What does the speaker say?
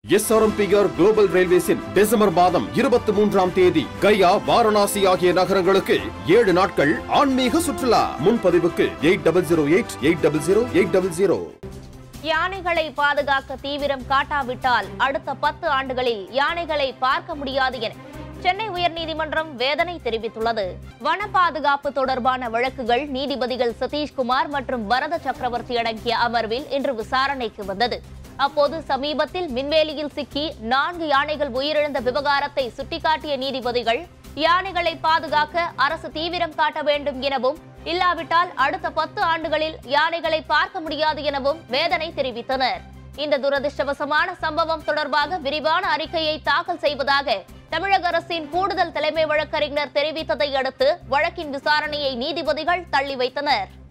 SRMPR global ரயில்வேஸின் December மாதம் இருபத்தி மூன்றாம் தேதி கயா வாரணாசி ஆகிய நகரங்களுக்கு ஏழு நாட்கள் ஆன்மீக சுற்றுலா முன்பதிவுக்கு eight double zero eight eight double zero eight double zero யானைகளை பாதுகாக்க தீவிரம் காட்டாவிட்டால் அடுத்த பத்து ஆண்டுகளில் யானைகளை பார்க்க முடியாது என சென்னை உயர்நீதிமன்றம் வேதனை தெரிவித்துள்ளது வன பாதுகாப்பு தொடர்பான வழக்குகள் நீதிபதிகள் சதீஷ்குமார் மற்றும் பரத சக்கரவர்த்தி அடங்கிய அமர்வில் இன்று விசாரணைக்கு வந்தது அப்போது சமீபத்தில் மின்வேலியில் சிக்கி நான்கு யானைகள் உயிரிழந்த விவகாரத்தை சுட்டிக்காட்டிய நீதிபதிகள் யானைகளை பாதுகாக்க அரசு தீவிரம் காட்ட வேண்டும் எனவும் இல்லாவிட்டால் அடுத்த பத்து ஆண்டுகளில் யானைகளை பார்க்க முடியாது எனவும் வேதனை தெரிவித்தனர் இந்த துரதிர்ஷ்டவசமான சம்பவம் தொடர்பாக விரிவான அறிக்கையை தாக்கல் செய்வதாக தமிழக அரசின் கூடுதல் தலைமை வழக்கறிஞர் தெரிவித்ததை அடுத்து வழக்கின் விசாரணையை நீதிபதிகள் தள்ளி வைத்தனர்